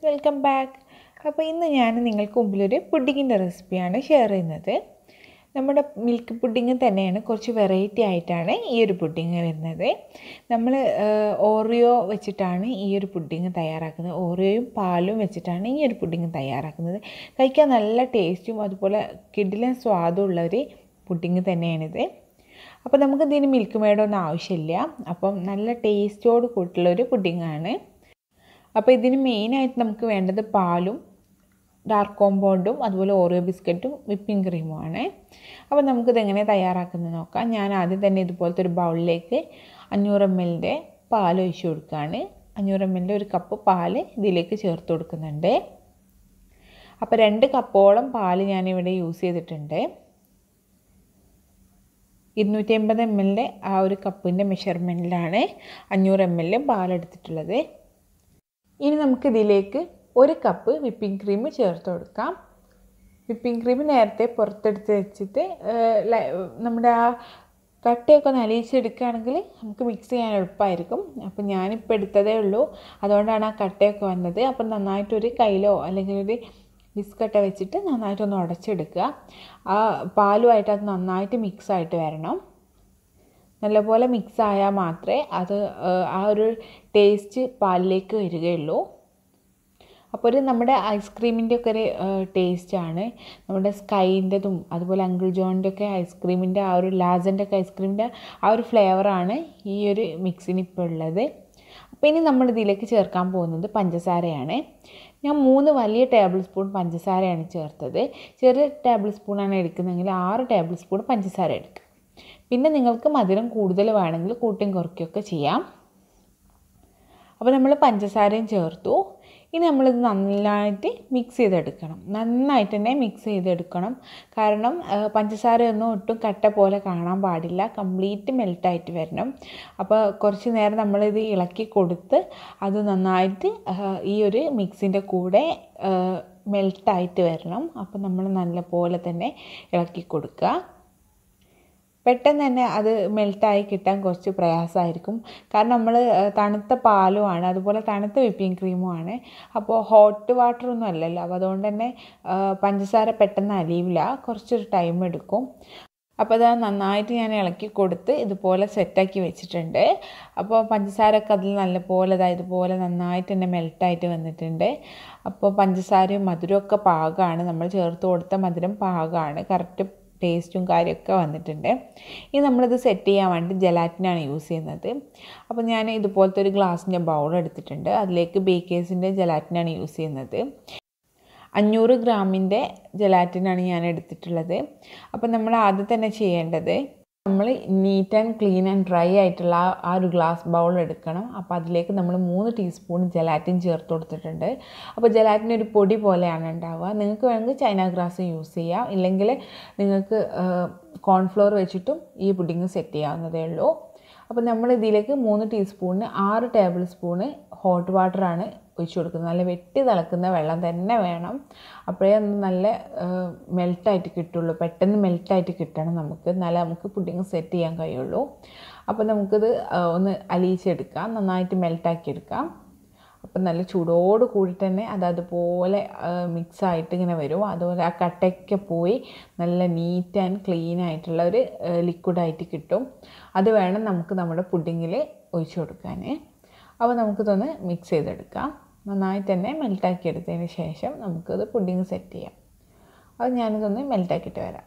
welcome back അപ്പോൾ ഇന്ന് ഞാൻ നിങ്ങൾക്ക് മുമ്പിലൊരു പുഡിങ്ങിൻ്റെ റെസിപ്പിയാണ് ഷെയർ ചെയ്യുന്നത് നമ്മുടെ മിൽക്ക് പുഡിങ് തന്നെയാണ് കുറച്ച് വെറൈറ്റി ആയിട്ടാണ് ഈ ഒരു പുഡിങ് വരുന്നത് നമ്മൾ ഓറിയോ വെച്ചിട്ടാണ് ഈ ഒരു പുഡിങ് തയ്യാറാക്കുന്നത് ഓറിയോയും പാലും വെച്ചിട്ടാണ് ഈ ഒരു പുഡിങ് തയ്യാറാക്കുന്നത് കഴിക്കാൻ നല്ല ടേസ്റ്റും അതുപോലെ കിടിലൻ സ്വാദുള്ള ഒരു പുഡിങ് തന്നെയാണിത് അപ്പോൾ നമുക്ക് ഇതിന് മിൽക്ക് മേഡൊന്നും ആവശ്യമില്ല അപ്പം നല്ല ടേസ്റ്റോട് കൂട്ടുള്ളൊരു പുഡിങ്ങാണ് അപ്പോൾ ഇതിന് മെയിനായിട്ട് നമുക്ക് വേണ്ടത് പാലും ഡാർക്ക് കോമ്പൗണ്ടും അതുപോലെ ഓറിയോ ബിസ്ക്കറ്റും വിപ്പിംഗ് ക്രീമുമാണ് അപ്പോൾ നമുക്കിത് എങ്ങനെ തയ്യാറാക്കുന്നത് നോക്കാം ഞാൻ ആദ്യം തന്നെ ഇതുപോലത്തെ ഒരു ബൗളിലേക്ക് അഞ്ഞൂറ് എം എല്ലിൻ്റെ പാൽ ഒഴിച്ചു കൊടുക്കുകയാണ് അഞ്ഞൂറ് എം എല്ലിൻ്റെ ഒരു കപ്പ് പാൽ ഇതിലേക്ക് ചേർത്ത് കൊടുക്കുന്നുണ്ട് അപ്പോൾ രണ്ട് കപ്പോളം പാൽ ഞാനിവിടെ യൂസ് ചെയ്തിട്ടുണ്ട് ഇരുന്നൂറ്റി അമ്പത് എം എല്ലിൻ്റെ ആ ഒരു കപ്പിൻ്റെ മെഷർമെൻറ്റിലാണ് അഞ്ഞൂറ് എം എൽ പാലെടുത്തിട്ടുള്ളത് ഇനി നമുക്കിതിലേക്ക് ഒരു കപ്പ് വിപ്പിംഗ് ക്രീം ചേർത്ത് കൊടുക്കാം വിപ്പിംഗ് ക്രീം നേരത്തെ പുറത്തെടുത്ത് വെച്ചിട്ട് നമ്മുടെ ആ കട്ടയൊക്കെ ഒന്ന് അലിയിച്ചെടുക്കുകയാണെങ്കിൽ നമുക്ക് മിക്സ് ചെയ്യാൻ എളുപ്പമായിരിക്കും അപ്പം ഞാനിപ്പോൾ എടുത്തതേ ഉള്ളൂ അതുകൊണ്ടാണ് ആ കട്ടയൊക്കെ വന്നത് അപ്പം നന്നായിട്ടൊരു കയ്യിലോ അല്ലെങ്കിൽ ഒരു ബിസ്ക്കട്ട വെച്ചിട്ട് നന്നായിട്ടൊന്ന് ഉടച്ചെടുക്കുക ആ പാലുമായിട്ട് അത് നന്നായിട്ട് മിക്സ് ആയിട്ട് വരണം നല്ലപോലെ മിക്സ് ആയാൽ മാത്രമേ അത് ആ ഒരു ടേസ്റ്റ് പാലിലേക്ക് വരികയുള്ളൂ അപ്പോൾ ഒരു നമ്മുടെ ഐസ്ക്രീമിൻ്റെ ഒക്കെ ഒരു ടേസ്റ്റാണ് നമ്മുടെ സ്കൈൻ്റെതും അതുപോലെ അങ്കിൾ ജോണിൻ്റെ ഒക്കെ ഐസ്ക്രീമിൻ്റെ ആ ഒരു ലാസൻ്റെ ഒക്കെ ഐസ്ക്രീമിൻ്റെ ആ ഒരു ഫ്ലേവറാണ് ഈ ഒരു മിക്സിന് ഇപ്പോൾ ഉള്ളത് അപ്പോൾ ഇനി നമ്മൾ ഇതിലേക്ക് ചേർക്കാൻ പോകുന്നത് പഞ്ചസാരയാണ് ഞാൻ മൂന്ന് വലിയ ടേബിൾ സ്പൂൺ പഞ്ചസാരയാണ് ചേർത്തത് ചെറിയ ടേബിൾ സ്പൂണാണ് എടുക്കുന്നതെങ്കിൽ ആറ് ടേബിൾ സ്പൂൺ പഞ്ചസാര എടുക്കുക പിന്നെ നിങ്ങൾക്ക് മധുരം കൂടുതൽ വേണമെങ്കിൽ കൂട്ടിയും കുറയ്ക്കുകയൊക്കെ ചെയ്യാം അപ്പോൾ നമ്മൾ പഞ്ചസാരയും ചേർത്തു ഇനി നമ്മളിത് നന്നായിട്ട് മിക്സ് ചെയ്തെടുക്കണം നന്നായിട്ട് തന്നെ മിക്സ് ചെയ്തെടുക്കണം കാരണം പഞ്ചസാരയൊന്നും ഒട്ടും കട്ട പോലെ കാണാൻ പാടില്ല കംപ്ലീറ്റ് മെൽട്ടായിട്ട് വരണം അപ്പോൾ കുറച്ച് നേരം നമ്മളിത് ഇളക്കി കൊടുത്ത് അത് നന്നായിട്ട് ഈ ഒരു മിക്സിൻ്റെ കൂടെ മെൽട്ടായിട്ട് വരണം അപ്പോൾ നമ്മൾ നല്ല പോലെ തന്നെ ഇളക്കി കൊടുക്കുക പെട്ടെന്ന് തന്നെ അത് മെൽട്ടായി കിട്ടാൻ കുറച്ച് പ്രയാസമായിരിക്കും കാരണം നമ്മൾ തണുത്ത പാലുമാണ് അതുപോലെ തണുത്ത വിപ്പിംഗ് ക്രീമുമാണ് അപ്പോൾ ഹോട്ട് വാട്ടറൊന്നും അല്ലല്ലോ അപ്പോൾ അതുകൊണ്ട് തന്നെ പഞ്ചസാര പെട്ടെന്ന് അലിയില്ല കുറച്ചൊരു ടൈം എടുക്കും അപ്പോൾ അത് നന്നായിട്ട് ഞാൻ ഇളക്കി കൊടുത്ത് ഇതുപോലെ സെറ്റാക്കി വെച്ചിട്ടുണ്ട് അപ്പോൾ പഞ്ചസാരയൊക്കെ അതിൽ നല്ലപോലെ ഇതാ ഇതുപോലെ നന്നായിട്ട് തന്നെ മെൽട്ടായിട്ട് വന്നിട്ടുണ്ട് അപ്പോൾ പഞ്ചസാരയും മധുരമൊക്കെ പാകമാണ് നമ്മൾ ചേർത്ത് കൊടുത്ത മധുരം പാകമാണ് കറക്റ്റ് ടേസ്റ്റും കാര്യമൊക്കെ വന്നിട്ടുണ്ട് ഇനി നമ്മളിത് സെറ്റ് ചെയ്യാൻ വേണ്ടി ജലാറ്റിനാണ് യൂസ് ചെയ്യുന്നത് അപ്പോൾ ഞാൻ ഇതുപോലത്തെ ഒരു ഗ്ലാസിൻ്റെ ബൗൾ എടുത്തിട്ടുണ്ട് അതിലേക്ക് ബേക്കേഴ്സിൻ്റെ ജലാറ്റിനാണ് യൂസ് ചെയ്യുന്നത് അഞ്ഞൂറ് ഗ്രാമിൻ്റെ ജലാറ്റിനാണ് ഞാൻ എടുത്തിട്ടുള്ളത് അപ്പോൾ നമ്മൾ ആദ്യം തന്നെ ചെയ്യേണ്ടത് നമ്മൾ neat and clean and dry ആയിട്ടുള്ള ആ ഒരു ഗ്ലാസ് ബൗൾ എടുക്കണം അപ്പോൾ അതിലേക്ക് നമ്മൾ മൂന്ന് ടീസ്പൂൺ ജലാറ്റിൻ ചേർത്ത് കൊടുത്തിട്ടുണ്ട് അപ്പോൾ ജലാറ്റിൻ ഒരു പൊടി പോലെയാണ് ഉണ്ടാവുക നിങ്ങൾക്ക് വേണമെങ്കിൽ ചൈന ഗ്രാസ് യൂസ് ചെയ്യാം ഇല്ലെങ്കിൽ നിങ്ങൾക്ക് കോൺഫ്ലോർ വെച്ചിട്ടും ഈ പുഡിങ് സെറ്റ് ചെയ്യാവുന്നതേ ഉള്ളൂ അപ്പോൾ നമ്മൾ ഇതിലേക്ക് മൂന്ന് ടീസ്പൂണിന് ആറ് ടേബിൾ സ്പൂണ് ഹോട്ട് വാട്ടറാണ് ഒഴിച്ചു കൊടുക്കുന്നത് നല്ല വെട്ടി തിളക്കുന്ന വെള്ളം തന്നെ വേണം അപ്പോഴേ ഒന്ന് നല്ല മെൽട്ടായിട്ട് കിട്ടുള്ളൂ പെട്ടെന്ന് മെൽട്ടായിട്ട് കിട്ടണം നമുക്ക് എന്നാലേ നമുക്ക് പുഡിങ് സെറ്റ് ചെയ്യാൻ കഴിയുള്ളൂ അപ്പോൾ നമുക്കിത് ഒന്ന് അലിയിച്ചെടുക്കാം നന്നായിട്ട് മെൽട്ടാക്കി എടുക്കാം അപ്പം നല്ല ചൂടോട് കൂടി തന്നെ അത് അതുപോലെ മിക്സ് ആയിട്ട് ഇങ്ങനെ വരും അതുപോലെ ആ കട്ടയ്ക്ക് പോയി നല്ല നീറ്റ് ആൻഡ് ക്ലീൻ ആയിട്ടുള്ള ഒരു ലിക്വിഡായിട്ട് കിട്ടും അത് വേണം നമുക്ക് നമ്മുടെ പുഡിങ്ങിൽ ഒഴിച്ചു കൊടുക്കാൻ അപ്പോൾ നമുക്കിതൊന്ന് മിക്സ് ചെയ്തെടുക്കാം നന്നായിട്ട് തന്നെ മെൽട്ടാക്കി എടുത്തതിന് ശേഷം നമുക്കത് പുഡിങ് സെറ്റ് ചെയ്യാം അത് ഞാനിതൊന്ന് മെൽട്ടാക്കിയിട്ട് വരാം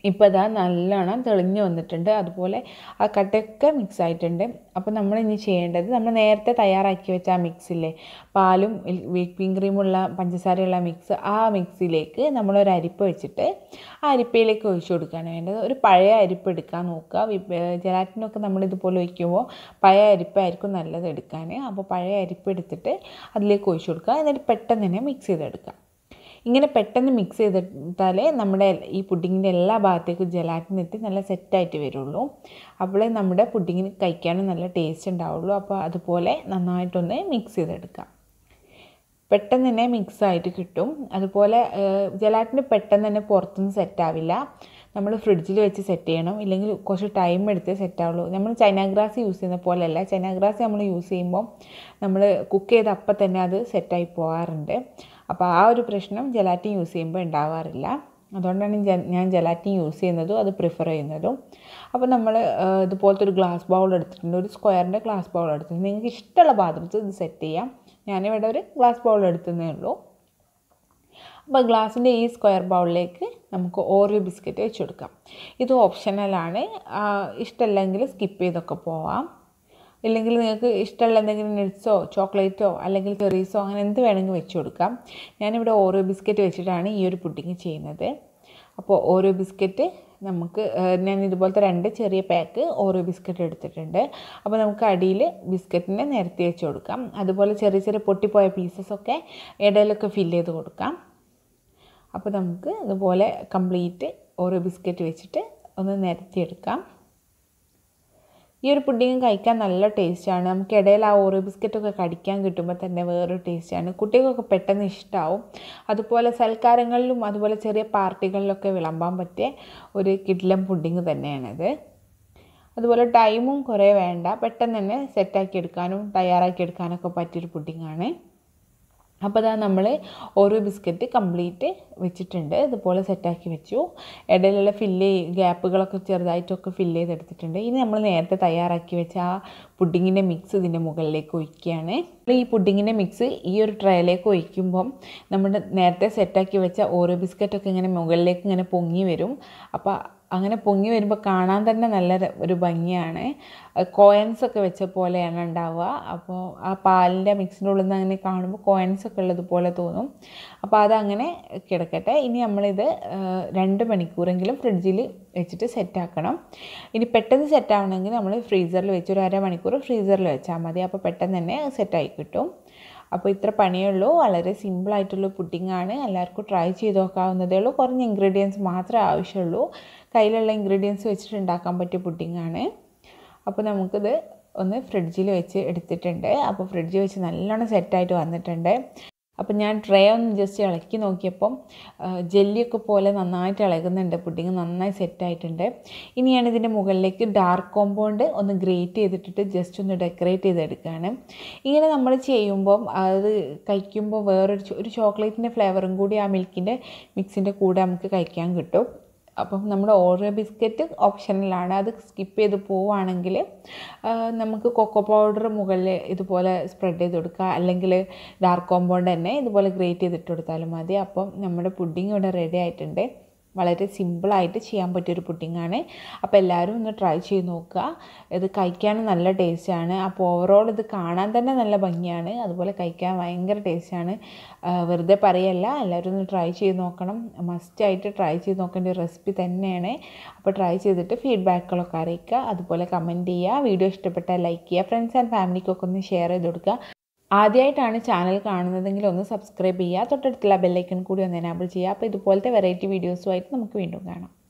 ഇപ്പോൾ അതാ നല്ലോണം തെളിഞ്ഞ് വന്നിട്ടുണ്ട് അതുപോലെ ആ കട്ടയൊക്കെ മിക്സ് ആയിട്ടുണ്ട് അപ്പോൾ നമ്മൾ ഇനി ചെയ്യേണ്ടത് നമ്മൾ നേരത്തെ തയ്യാറാക്കി വെച്ച ആ മിക്സില്ലേ പാലും വിപ്പിംഗ് ക്രീമുള്ള പഞ്ചസാരയുള്ള മിക്സ് ആ മിക്സിലേക്ക് നമ്മളൊരു അരിപ്പ വെച്ചിട്ട് ആ അരിപ്പയിലേക്ക് ഒഴിച്ചു കൊടുക്കുകയാണ് വേണ്ടത് ഒരു പഴയ അരിപ്പ് എടുക്കാൻ നോക്കുക ജലാറ്റിനൊക്കെ നമ്മൾ ഇതുപോലെ ഒഴിക്കുമ്പോൾ പഴയ അരിപ്പായിരിക്കും നല്ലത് എടുക്കാൻ അപ്പോൾ പഴയ അരിപ്പ് എടുത്തിട്ട് അതിലേക്ക് ഒഴിച്ചു കൊടുക്കുക എന്നിട്ട് പെട്ടെന്ന് തന്നെ മിക്സ് ചെയ്തെടുക്കുക ഇങ്ങനെ പെട്ടെന്ന് മിക്സ് ചെയ്തിട്ടാലേ നമ്മുടെ ഈ പുഡിങ്ങിൻ്റെ എല്ലാ ഭാഗത്തേക്കും ജലാറ്റിൻ എത്തി നല്ല സെറ്റായിട്ട് വരുള്ളൂ അപ്പോഴേ നമ്മുടെ പുഡിങ്ങിന് കഴിക്കാനും നല്ല ടേസ്റ്റ് ഉണ്ടാവുള്ളൂ അപ്പോൾ അതുപോലെ നന്നായിട്ടൊന്ന് മിക്സ് ചെയ്തെടുക്കാം പെട്ടെന്ന് തന്നെ മിക്സ് ആയിട്ട് കിട്ടും അതുപോലെ ജലാറ്റിന് പെട്ടെന്ന് തന്നെ പുറത്തുനിന്ന് സെറ്റാവില്ല നമ്മൾ ഫ്രിഡ്ജിൽ വെച്ച് സെറ്റ് ചെയ്യണം ഇല്ലെങ്കിൽ കുറച്ച് ടൈം എടുത്ത് സെറ്റ് ആവുള്ളൂ നമ്മൾ ചൈന ഗ്രാസ് യൂസ് ചെയ്യുന്ന പോലെയല്ല ചൈന ഗ്രാസ് നമ്മൾ യൂസ് ചെയ്യുമ്പോൾ നമ്മൾ കുക്ക് ചെയ്ത് അപ്പം തന്നെ അത് സെറ്റായി പോകാറുണ്ട് അപ്പോൾ ആ ഒരു പ്രശ്നം ജലാറ്റിൻ യൂസ് ചെയ്യുമ്പോൾ ഉണ്ടാവാറില്ല അതുകൊണ്ടാണ് ഞാൻ ജലാറ്റിൻ യൂസ് ചെയ്യുന്നതും അത് പ്രിഫർ ചെയ്യുന്നതും അപ്പോൾ നമ്മൾ ഇതുപോലത്തെ ഒരു ഗ്ലാസ് ബൗൾ എടുത്തിട്ടുണ്ട് ഒരു സ്ക്വയറിൻ്റെ ഗ്ലാസ് ബൗൾ എടുത്തിട്ടുണ്ട് നിങ്ങൾക്ക് ഇഷ്ടമുള്ള പാത്രത്തിൽ ഇത് സെറ്റ് ചെയ്യാം ഞാനിവിടെ ഒരു ഗ്ലാസ് ബൗൾ എടുത്തതേ ഉള്ളൂ അപ്പോൾ ഗ്ലാസിൻ്റെ ഈ സ്ക്വയർ ബൗളിലേക്ക് നമുക്ക് ഓറിയോ ബിസ്ക്കറ്റ് വെച്ച് കൊടുക്കാം ഇത് ഓപ്ഷണലാണ് ഇഷ്ടമല്ലെങ്കിൽ സ്കിപ്പ് ചെയ്തൊക്കെ പോവാം ഇല്ലെങ്കിൽ നിങ്ങൾക്ക് ഇഷ്ടമുള്ള എന്തെങ്കിലും നട്ട്സോ ചോക്ലേറ്റോ അല്ലെങ്കിൽ ചെറീസോ അങ്ങനെ എന്ത് വേണമെങ്കിൽ വെച്ച് കൊടുക്കാം ഞാനിവിടെ ഓരോ ബിസ്ക്കറ്റ് വെച്ചിട്ടാണ് ഈ ഒരു പുഡിങ് ചെയ്യുന്നത് അപ്പോൾ ഓരോ ബിസ്ക്കറ്റ് നമുക്ക് ഞാൻ ഇതുപോലത്തെ രണ്ട് ചെറിയ പാക്ക് ഓരോ ബിസ്ക്കറ്റ് എടുത്തിട്ടുണ്ട് അപ്പോൾ നമുക്ക് അടിയിൽ ബിസ്ക്കറ്റിനെ നിരത്തി വെച്ച് കൊടുക്കാം അതുപോലെ ചെറിയ ചെറിയ പൊട്ടിപ്പോയ പീസസൊക്കെ ഇടയിലൊക്കെ ഫില്ല് ചെയ്ത് കൊടുക്കാം അപ്പോൾ നമുക്ക് ഇതുപോലെ കംപ്ലീറ്റ് ഓരോ ബിസ്ക്കറ്റ് വെച്ചിട്ട് ഒന്ന് നിരത്തിയെടുക്കാം ഈ ഒരു പുഡിങ് കഴിക്കാൻ നല്ല ടേസ്റ്റാണ് നമുക്ക് ഇടയിൽ ആ ഓരോ ബിസ്ക്കറ്റൊക്കെ കടിക്കാൻ കിട്ടുമ്പോൾ തന്നെ വേറൊരു ടേസ്റ്റാണ് കുട്ടികൾക്കൊക്കെ പെട്ടെന്ന് ഇഷ്ടമാവും അതുപോലെ സൽക്കാരങ്ങളിലും അതുപോലെ ചെറിയ പാർട്ടികളിലൊക്കെ വിളമ്പാൻ പറ്റിയ ഒരു കിഡ്ലം പുഡിങ് തന്നെയാണിത് അതുപോലെ ടൈമും കുറേ വേണ്ട പെട്ടെന്ന് തന്നെ സെറ്റാക്കി എടുക്കാനും തയ്യാറാക്കി എടുക്കാനൊക്കെ പറ്റിയൊരു പുഡിങ്ങാണ് അപ്പോൾ അതാ നമ്മൾ ഓരോ ബിസ്ക്കറ്റ് കംപ്ലീറ്റ് വെച്ചിട്ടുണ്ട് ഇതുപോലെ സെറ്റാക്കി വെച്ചു ഇടയിലുള്ള ഫില്ല് ഗ്യാപ്പുകളൊക്കെ ചെറുതായിട്ടൊക്കെ ഫില്ല് ചെയ്തെടുത്തിട്ടുണ്ട് ഇനി നമ്മൾ നേരത്തെ തയ്യാറാക്കി വെച്ച ആ പുഡിങ്ങിൻ്റെ മിക്സ് ഇതിൻ്റെ മുകളിലേക്ക് ഒഴിക്കുകയാണ് ഈ പുഡിങ്ങിൻ്റെ മിക്സ് ഈ ഒരു ട്രേയിലേക്ക് ഒഴിക്കുമ്പം നമ്മുടെ നേരത്തെ സെറ്റാക്കി വെച്ച ഓരോ ബിസ്ക്കറ്റൊക്കെ ഇങ്ങനെ മുകളിലേക്ക് ഇങ്ങനെ പൊങ്ങി വരും അപ്പോൾ അങ്ങനെ പൊങ്ങി വരുമ്പോൾ കാണാൻ തന്നെ നല്ല ഒരു ഭംഗിയാണ് കോയൻസ് ഒക്കെ വെച്ച പോലെയാണ് ഉണ്ടാവുക അപ്പോൾ ആ പാലിൻ്റെ മിക്സിൻ്റെ ഉള്ളിൽ നിന്ന് അങ്ങനെ കാണുമ്പോൾ കോയൻസ് ഒക്കെ ഉള്ളതുപോലെ തോന്നും അപ്പോൾ അതങ്ങനെ കിടക്കട്ടെ ഇനി നമ്മളിത് രണ്ട് മണിക്കൂറെങ്കിലും ഫ്രിഡ്ജിൽ വെച്ചിട്ട് സെറ്റാക്കണം ഇനി പെട്ടെന്ന് സെറ്റാവണമെങ്കിൽ നമ്മൾ ഫ്രീസറിൽ വെച്ച് ഒരു അരമണിക്കൂർ ഫ്രീസറിൽ വെച്ചാൽ മതി അപ്പോൾ പെട്ടെന്ന് തന്നെ സെറ്റായി കിട്ടും അപ്പോൾ ഇത്ര പണിയേ ഉള്ളൂ വളരെ സിമ്പിളായിട്ടുള്ള പുഡിങ്ങാണ് എല്ലാവർക്കും ട്രൈ ചെയ്ത് നോക്കാവുന്നതേ ഉള്ളൂ കുറഞ്ഞ ഇൻഗ്രീഡിയൻസ് മാത്രമേ ആവശ്യമുള്ളൂ കയ്യിലുള്ള ഇൻഗ്രീഡിയൻസ് വെച്ചിട്ട് ഉണ്ടാക്കാൻ പറ്റിയ പുഡിങ്ങാണ് അപ്പോൾ നമുക്കിത് ഒന്ന് ഫ്രിഡ്ജിൽ വെച്ച് എടുത്തിട്ടുണ്ട് അപ്പോൾ ഫ്രിഡ്ജിൽ വെച്ച് നല്ലോണം സെറ്റായിട്ട് വന്നിട്ടുണ്ട് അപ്പം ഞാൻ ട്രേ ഒന്ന് ജസ്റ്റ് ഇളക്കി നോക്കിയപ്പം ജെല്ലിയൊക്കെ പോലെ നന്നായിട്ട് ഇളകുന്നുണ്ട് പുഡിങ് നന്നായി സെറ്റായിട്ടുണ്ട് ഇനിയാണ് ഇതിൻ്റെ മുകളിലേക്ക് ഡാർക്ക് കോമ്പൗണ്ട് ഒന്ന് ഗ്രേറ്റ് ചെയ്തിട്ടിട്ട് ജസ്റ്റ് ഒന്ന് ഡെക്കറേറ്റ് ചെയ്തെടുക്കുകയാണ് ഇങ്ങനെ നമ്മൾ ചെയ്യുമ്പം അത് കഴിക്കുമ്പോൾ വേറൊരു ഒരു ചോക്ലേറ്റിൻ്റെ ഫ്ലേവറും കൂടി ആ മിൽക്കിൻ്റെ മിക്സിൻ്റെ കൂടെ നമുക്ക് കഴിക്കാൻ കിട്ടും അപ്പം നമ്മുടെ ഓറിയോ ബിസ്ക്കറ്റ് ഓപ്ഷനിലാണ് അത് സ്കിപ്പ് ചെയ്ത് പോവുകയാണെങ്കിൽ നമുക്ക് കൊക്കോ പൗഡർ മുകളിൽ ഇതുപോലെ സ്പ്രെഡ് ചെയ്ത് കൊടുക്കുക അല്ലെങ്കിൽ ഡാർക്ക് കോമ്പൗണ്ട് തന്നെ ഇതുപോലെ ഗ്രേറ്റ് ചെയ്തിട്ട് കൊടുത്താലും മതി അപ്പം നമ്മുടെ പുഡിങ് ഇവിടെ റെഡി ആയിട്ടുണ്ട് വളരെ സിമ്പിളായിട്ട് ചെയ്യാൻ പറ്റിയൊരു പുഡിങ്ങാണ് അപ്പോൾ എല്ലാവരും ഒന്ന് ട്രൈ ചെയ്ത് നോക്കുക ഇത് കഴിക്കാനും നല്ല ടേസ്റ്റാണ് അപ്പോൾ ഓവറോൾ ഇത് കാണാൻ തന്നെ നല്ല ഭംഗിയാണ് അതുപോലെ കഴിക്കാൻ ഭയങ്കര ടേസ്റ്റാണ് വെറുതെ പറയല്ല എല്ലാവരും ഒന്ന് ട്രൈ ചെയ്ത് നോക്കണം മസ്റ്റായിട്ട് ട്രൈ ചെയ്ത് നോക്കേണ്ട ഒരു റെസിപ്പി തന്നെയാണ് അപ്പോൾ ട്രൈ ചെയ്തിട്ട് ഫീഡ്ബാക്കുകളൊക്കെ അറിയിക്കുക അതുപോലെ കമൻറ്റ് ചെയ്യുക വീഡിയോ ഇഷ്ടപ്പെട്ടാൽ ലൈക്ക് ചെയ്യുക ഫ്രണ്ട്സ് ആൻഡ് ഫാമിലിക്കൊക്കെ ഒന്ന് ഷെയർ ചെയ്ത് കൊടുക്കുക ആദ്യമായിട്ടാണ് ചാനൽ കാണുന്നതെങ്കിൽ ഒന്ന് സബ്സ്ക്രൈബ് ചെയ്യുക തൊട്ടടുത്തുള്ള ബെല്ലൈക്കൺ കൂടി ഒന്ന് എനാബിൾ ചെയ്യുക അപ്പോൾ ഇതുപോലത്തെ വെറൈറ്റി വീഡിയോസുമായിട്ട് നമുക്ക് വീണ്ടും കാണാം